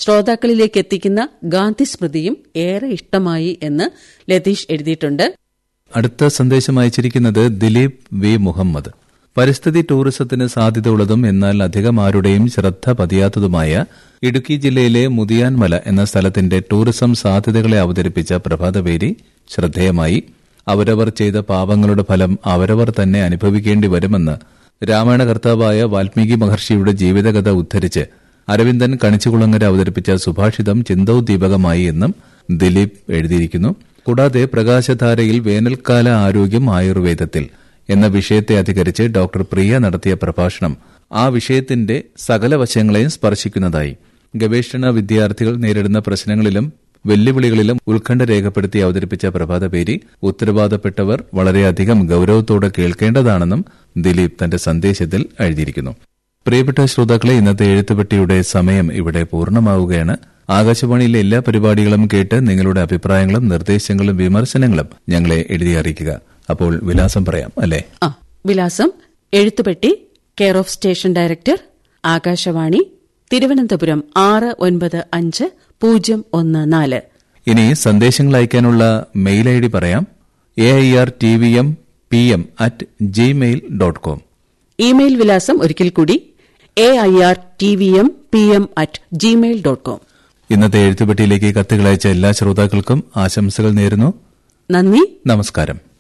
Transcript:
ശ്രോതാക്കളിലേക്ക് എത്തിക്കുന്ന ഗാന്ധി സ്മൃതിയും ഏറെ ഇഷ്ടമായി എന്ന് ലതീഷ് എഴുതിയിട്ടുണ്ട് അടുത്ത സന്ദേശം അയച്ചിരിക്കുന്നത് ദിലീപ് വി മുഹമ്മദ് പരിസ്ഥിതി ടൂറിസത്തിന് സാധ്യതയുള്ളതും എന്നാൽ അധികം ആരുടെയും ശ്രദ്ധ പതിയാത്തതുമായ ഇടുക്കി ജില്ലയിലെ മുതിയാൻമല എന്ന സ്ഥലത്തിന്റെ ടൂറിസം സാധ്യതകളെ അവതരിപ്പിച്ച പ്രഭാതപേരി ശ്രദ്ധേയമായി അവരവർ ചെയ്ത പാപങ്ങളുടെ ഫലം അവരവർ തന്നെ അനുഭവിക്കേണ്ടി വരുമെന്ന് രാമായണ കർത്താവായ വാൽമീകി മഹർഷിയുടെ ജീവിതകഥ ഉദ്ധരിച്ച് അരവിന്ദൻ കണിച്ചുകുളങ്ങര അവതരിപ്പിച്ച സുഭാഷിതം ചിന്തോദ്ദീപകമായി എന്നും ദിലീപ് എഴുതിയിരിക്കുന്നു കൂടാതെ പ്രകാശധാരയിൽ വേനൽക്കാല ആരോഗ്യം ആയുർവേദത്തിൽ എന്ന വിഷയത്തെ അധികരിച്ച് ഡോക്ടർ പ്രിയ നടത്തിയ പ്രഭാഷണം ആ വിഷയത്തിന്റെ സകല വശങ്ങളെയും സ്പർശിക്കുന്നതായി ഗവേഷണ വിദ്യാർത്ഥികൾ നേരിടുന്ന പ്രശ്നങ്ങളിലും വെല്ലുവിളികളിലും ഉത്കണ്ഠ രേഖപ്പെടുത്തി അവതരിപ്പിച്ച പ്രഭാതപേരി ഉത്തരവാദപ്പെട്ടവർ വളരെയധികം ഗൌരവത്തോടെ കേൾക്കേണ്ടതാണെന്നും ദിലീപ് തന്റെ സന്ദേശത്തിൽ എഴുതിയിരിക്കുന്നു പ്രിയപ്പെട്ട ശ്രോതാക്കളെ ഇന്നത്തെ എഴുത്തുപെട്ടിയുടെ സമയം ഇവിടെ പൂർണ്ണമാവുകയാണ് ആകാശവാണിയിലെ എല്ലാ പരിപാടികളും കേട്ട് നിങ്ങളുടെ അഭിപ്രായങ്ങളും നിർദ്ദേശങ്ങളും വിമർശനങ്ങളും ഞങ്ങളെ എഴുതി അറിയിക്കുക അപ്പോൾ വിലാസം പറയാം അല്ലേ ആ വിലാസം എഴുത്തുപെട്ടി care of station director Akashvani Thiruvananthapuram ആറ് ഒൻപത് അഞ്ച് പൂജ്യം ഒന്ന് നാല് ഇനി സന്ദേശങ്ങൾ അയക്കാനുള്ള മെയിൽ ഐ ഡി പറയാം A I R T V M P M at Gmail dot com email വിലാസം ഒരിക്കൽ കൂടി A I R T V M P M at Gmail dot com ഇന്നത്തെ എഴുത്തുപെട്ടിയിലേക്ക് കത്തുകൾ അയച്ച എല്ലാ ശ്രോതാക്കൾക്കും ആശംസകൾ നേരുന്നു നന്ദി നമസ്കാരം